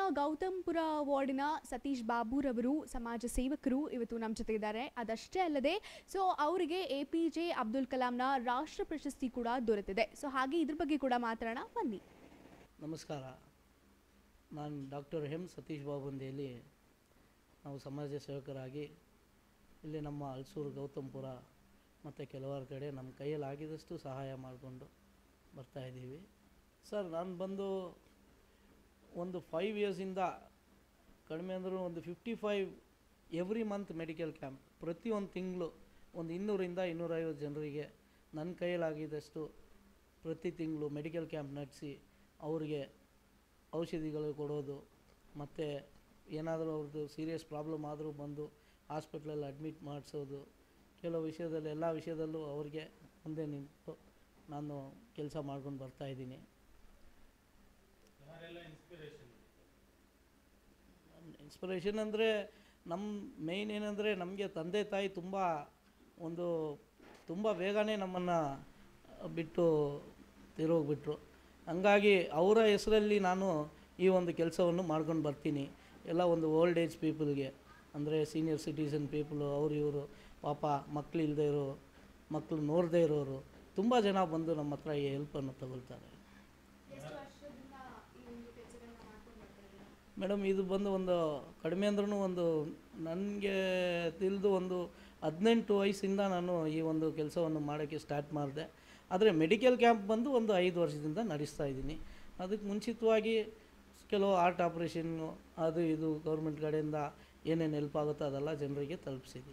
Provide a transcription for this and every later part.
ಗೌತಮ್ಪುರ ವಾರ್ಡಿನ ಸತೀಶ್ ಬಾಬುರವರು ಸಮಾಜ ಸೇವಕರು ಇವತ್ತು ನಮ್ಮ ಜೊತೆ ಇದ್ದಾರೆ ಅದಷ್ಟೇ ಅಲ್ಲದೆ ಸೊ ಅವರಿಗೆ ಎ ಪಿ ಜೆ ಅಬ್ದುಲ್ ಕಲಾಂನ ರಾಷ್ಟ್ರ ಪ್ರಶಸ್ತಿ ಕೂಡ ದೊರೆತಿದೆ ಸೊ ಹಾಗೆ ಇದ್ರ ಬಗ್ಗೆ ಕೂಡ ಮಾತಾಡೋಣ ಬನ್ನಿ ನಮಸ್ಕಾರ ನಾನು ಡಾಕ್ಟರ್ ಎಂ ಸತೀಶ್ ಬಾಬುಂದಿಯಲ್ಲಿ ನಾವು ಸಮಾಜ ಸೇವಕರಾಗಿ ಇಲ್ಲಿ ನಮ್ಮ ಹಲ್ಸೂರು ಗೌತಮ್ಪುರ ಮತ್ತು ಕೆಲವಾರು ಕಡೆ ನಮ್ಮ ಕೈಯಲ್ಲಿ ಆಗಿದಷ್ಟು ಸಹಾಯ ಮಾಡಿಕೊಂಡು ಬರ್ತಾಯಿದ್ದೀವಿ ಸರ್ ನಾನು ಬಂದು ಒಂದು ಫೈವ್ ಇಯರ್ಸಿಂದ ಕಡಿಮೆ ಅಂದರೂ ಒಂದು fifty five every month medical camp ಪ್ರತಿಯೊಂದು ತಿಂಗಳು ಒಂದು ಇನ್ನೂರಿಂದ ಇನ್ನೂರೈವತ್ತು ಜನರಿಗೆ ನನ್ನ ಕೈಯಲ್ಲಾಗಿದ್ದಷ್ಟು ಪ್ರತಿ ತಿಂಗಳು ಮೆಡಿಕಲ್ ಕ್ಯಾಂಪ್ ನಡೆಸಿ ಅವರಿಗೆ ಔಷಧಿಗಳು ಕೊಡೋದು ಮತ್ತು ಏನಾದರೂ ಅವ್ರದ್ದು ಸೀರಿಯಸ್ ಪ್ರಾಬ್ಲಮ್ ಆದರೂ ಬಂದು ಹಾಸ್ಪಿಟ್ಲಲ್ಲಿ ಅಡ್ಮಿಟ್ ಮಾಡಿಸೋದು ಕೆಲವು ವಿಷಯದಲ್ಲಿ ಎಲ್ಲ ವಿಷಯದಲ್ಲೂ ಅವ್ರಿಗೆ ಮುಂದೆ ನಿಂತು ನಾನು ಕೆಲಸ ಮಾಡ್ಕೊಂಡು ಬರ್ತಾಯಿದ್ದೀನಿ ಇನ್ಸ್ಪಿರೇಷನ್ ಅಂದರೆ ನಮ್ಮ ಮೇಯ್ನ್ ಏನಂದರೆ ನಮಗೆ ತಂದೆ ತಾಯಿ ತುಂಬ ಒಂದು ತುಂಬ ಬೇಗನೆ ನಮ್ಮನ್ನು ಬಿಟ್ಟು ತಿರೋಗ್ಬಿಟ್ರು ಹಂಗಾಗಿ ಅವರ ಹೆಸರಲ್ಲಿ ನಾನು ಈ ಒಂದು ಕೆಲಸವನ್ನು ಮಾಡ್ಕೊಂಡು ಬರ್ತೀನಿ ಎಲ್ಲ ಒಂದು ಓಲ್ಡ್ ಏಜ್ ಪೀಪಲ್ಗೆ ಅಂದರೆ ಸೀನಿಯರ್ ಸಿಟಿಸನ್ ಪೀಪಲು ಅವರು ಇವರು ಪಾಪ ಮಕ್ಕಳು ಇಲ್ಲದೆ ಇರೋ ಮಕ್ಕಳು ನೋಡದೇ ಇರೋರು ತುಂಬ ಜನ ಬಂದು ನಮ್ಮ ಹತ್ರ ಈ ಹೆಲ್ಪನ್ನು ತಗೊಳ್ತಾರೆ ಮೇಡಮ್ ಇದು ಬಂದು ಒಂದು ಕಡಿಮೆ ಅಂದ್ರೂ ಒಂದು ನನಗೆ ತಿಳಿದು ಒಂದು ಹದಿನೆಂಟು ವಯಸ್ಸಿಂದ ನಾನು ಈ ಒಂದು ಕೆಲಸವನ್ನು ಮಾಡೋಕ್ಕೆ ಸ್ಟಾರ್ಟ್ ಮಾಡಿದೆ ಆದರೆ ಮೆಡಿಕಲ್ ಕ್ಯಾಂಪ್ ಬಂದು ಒಂದು ಐದು ವರ್ಷದಿಂದ ನಡೆಸ್ತಾ ಇದ್ದೀನಿ ಅದಕ್ಕೆ ಮುಂಚಿತವಾಗಿ ಕೆಲವು ಆರ್ಟ್ ಆಪ್ರೇಷನ್ನು ಅದು ಇದು ಗೌರ್ಮೆಂಟ್ ಕಡೆಯಿಂದ ಏನೇನು ಹೆಲ್ಪ್ ಆಗುತ್ತೋ ಅದೆಲ್ಲ ಜನರಿಗೆ ತಲುಪಿಸಿದ್ದೀನಿ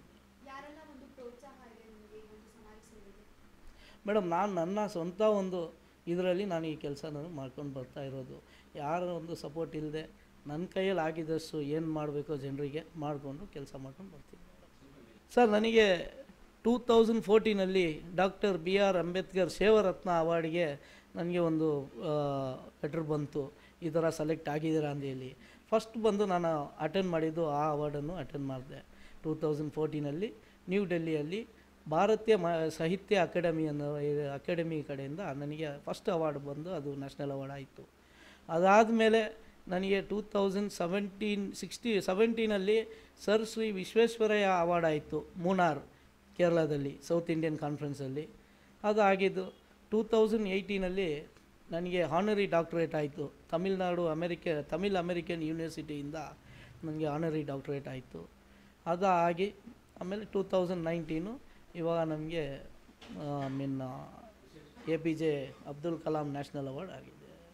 ಮೇಡಮ್ ನಾನು ನನ್ನ ಸ್ವಂತ ಒಂದು ಇದರಲ್ಲಿ ನಾನು ಈ ಕೆಲಸ ನಾನು ಮಾಡ್ಕೊಂಡು ಬರ್ತಾ ಇರೋದು ಯಾರ ಒಂದು ಸಪೋರ್ಟ್ ಇಲ್ಲದೆ ನನ್ನ ಕೈಯಲ್ಲಿ ಆಗಿದ್ದಷ್ಟು ಏನು ಮಾಡಬೇಕೋ ಜನರಿಗೆ ಮಾಡಿಕೊಂಡು ಕೆಲಸ ಮಾಡ್ಕೊಂಡು ಬರ್ತೀನಿ ಸರ್ ನನಗೆ ಟೂ ತೌಸಂಡ್ ಫೋರ್ಟೀನಲ್ಲಿ doctor B R Ambedkar Sevaratna ಅವಾರ್ಡ್ಗೆ ನನಗೆ ಒಂದು ಲೆಟ್ರ್ ಬಂತು ಈ ಥರ ಸೆಲೆಕ್ಟ್ ಆಗಿದ್ದೀರಾ ಅಂತ ಹೇಳಿ ಫಸ್ಟ್ ಬಂದು ನಾನು ಅಟೆಂಡ್ ಮಾಡಿದ್ದು ಆ ಅವಾರ್ಡನ್ನು ಅಟೆಂಡ್ ಮಾಡಿದೆ ಟೂ ತೌಸಂಡ್ ಫೋರ್ಟೀನಲ್ಲಿ ನ್ಯೂ ಡೆಲ್ಲಿಯಲ್ಲಿ ಭಾರತೀಯ ಮ ಸಾಹಿತ್ಯ ಅಕಾಡೆಮಿ ಅನ್ನೋ ಅಕಾಡೆಮಿ ಕಡೆಯಿಂದ ನನಗೆ ಫಸ್ಟ್ ಅವಾರ್ಡ್ ಬಂದು ಅದು ನ್ಯಾಷನಲ್ ಅವಾರ್ಡ್ ಆಯಿತು ಅದಾದಮೇಲೆ ನನಗೆ ಟೂ ತೌಸಂಡ್ ಸೆವೆಂಟೀನ್ ಸಿಕ್ಸ್ಟಿ ಸೆವೆಂಟೀನಲ್ಲಿ ಸರ್ ಶ್ರೀ ವಿಶ್ವೇಶ್ವರಯ್ಯ ಅವಾರ್ಡ್ ಆಯಿತು ಮೂನಾರ್ ಕೇರಳದಲ್ಲಿ ಸೌತ್ ಇಂಡಿಯನ್ ಕಾನ್ಫರೆನ್ಸಲ್ಲಿ ಅದು ಆಗಿದ್ದು ಟೂ ತೌಸಂಡ್ ಏಯ್ಟೀನಲ್ಲಿ ನನಗೆ ಹಾನರಿ ಡಾಕ್ಟ್ರೇಟ್ ಆಯಿತು ತಮಿಳ್ನಾಡು ಅಮೆರಿಕ ತಮಿಳ್ ಅಮೆರಿಕನ್ ಯೂನಿವರ್ಸಿಟಿಯಿಂದ ನನಗೆ ಆನರಿ ಡಾಕ್ಟ್ರೇಟ್ ಆಯಿತು ಅದು ಆಗಿ ಆಮೇಲೆ ಟೂ ತೌಸಂಡ್ ನೈನ್ಟೀನು ಇವಾಗ ನಮಗೆ mean A P J Abdul Kalam national award ಆಗಿದೆ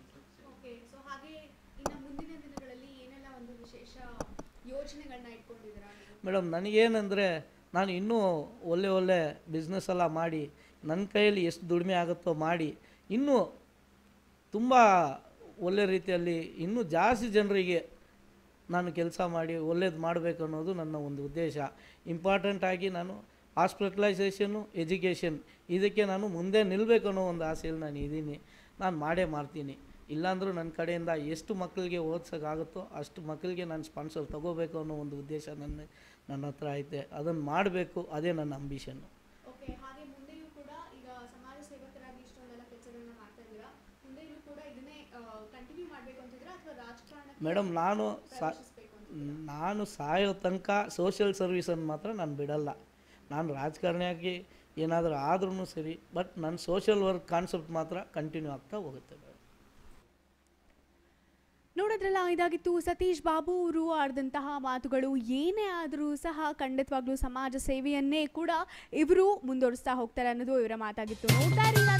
ಸೊ ಹಾಗೆ ಇನ್ನು ಮುಂದಿನ ದಿನಗಳಲ್ಲಿ ಏನೆಲ್ಲ ಒಂದು ವಿಶೇಷ ಯೋಜನೆಗಳನ್ನ ಇಟ್ಕೊಂಡಿದ್ದೀರಾ ಮೇಡಮ್ ನನಗೇನೆಂದರೆ ನಾನು ಇನ್ನೂ ಒಳ್ಳೆ ಒಳ್ಳೆ ಬಿಸ್ನೆಸ್ ಎಲ್ಲ ಮಾಡಿ ನನ್ನ ಕೈಯಲ್ಲಿ ಎಷ್ಟು ದುಡಿಮೆ ಆಗುತ್ತೋ ಮಾಡಿ ಇನ್ನೂ ತುಂಬ ಒಳ್ಳೆ ರೀತಿಯಲ್ಲಿ ಇನ್ನೂ ಜಾಸ್ತಿ ಜನರಿಗೆ ನಾನು ಕೆಲಸ ಮಾಡಿ ಒಳ್ಳೇದು ಮಾಡಬೇಕು ಅನ್ನೋದು ನನ್ನ ಒಂದು ಉದ್ದೇಶ ಇಂಪಾರ್ಟೆಂಟ್ ಆಗಿ ನಾನು ಹಾಸ್ಪಿಟಲೈಸೇಷನ್ನು ಎಜುಕೇಷನ್ ಇದಕ್ಕೆ ನಾನು ಮುಂದೆ ನಿಲ್ಲಬೇಕು ಅನ್ನೋ ಒಂದು ಆಸೆಯಲ್ಲಿ ನಾನು ಇದ್ದೀನಿ ನಾನು ಮಾಡೇ ಮಾಡ್ತೀನಿ ಇಲ್ಲಾಂದ್ರೂ ನನ್ನ ಕಡೆಯಿಂದ ಎಷ್ಟು ಮಕ್ಕಳಿಗೆ ಓದ್ಸೋಕ್ಕಾಗುತ್ತೋ ಅಷ್ಟು ಮಕ್ಕಳಿಗೆ ನಾನು ಸ್ಪಾನ್ಸರ್ ತೊಗೋಬೇಕು ಅನ್ನೋ ಒಂದು ಉದ್ದೇಶ ನನ್ನ ನನ್ನ ಹತ್ರ ಐತೆ ಅದನ್ನು ಮಾಡಬೇಕು ಅದೇ ನನ್ನ ಅಂಬಿಷನ್ನು ಓಕೆ ಹಾಗೆ ಮುಂದೆಯೂ ಕೂಡ ಈಗ ಸಮಾಜ ಸೇವಕರಾಗಿ ಇಷ್ಟೊಂದೆಲ್ಲ ಕೆಲಸಗಳನ್ನ ಮಾಡ್ತಾ ಇದ್ದೀರಾ ಮುಂದೆಯೂ ಕೂಡ ಇದನ್ನೇ ಕಂಟಿನ್ಯೂ ಮಾಡಬೇಕು ಅಂತಿದ್ದೀರಾ ಅಥವಾ ರಾಜಕಾರಣಕ್ಕೆ ಮೇಡಮ್ ನಾನು ಸಾ ಪ್ರವೇಶಿಸ್ಬೇಕು ಅಂತ ನಾನು ಸಾಯೋ ತನಕ ಸೋಷಿಯಲ್ ಸರ್ವಿಸನ್ನು ಮಾತ್ರ ನಾನು ಬಿಡಲ್ಲ ನಾನು ರಾಜಕಾರಣಿಯಾಗಿ ಏನಾದರೂ ಆದ್ರೂ ಸರಿ ಬಟ್ ನನ್ನ ಸೋಷಿಯಲ್ ವರ್ಕ್ ಕಾನ್ಸೆಪ್ಟ್ ಮಾತ್ರ ಕಂಟಿನ್ಯೂ ಆಗ್ತಾ ಹೋಗುತ್ತೆ ಮೇಡಮ್ ನೋಡಿದ್ರಲ್ಲ ಇದಾಗಿತ್ತು ಸತೀಶ್ ಬಾಬು ಅವರು ಆಡಿದಂತಹ ಮಾತುಗಳು ಏನೇ ಆದರೂ ಸಹ ಖಂಡಿತವಾಗ್ಲೂ ಸಮಾಜ ಸೇವೆಯನ್ನೇ ಕೂಡ ಇವರು ಮುಂದುವರಿಸ್ತಾ ಹೋಗ್ತಾರೆ ಅನ್ನೋದು ಇವರ ಮಾತಾಗಿತ್ತು ನೋಡ್ತಾ ಇರಲಿಲ್ಲ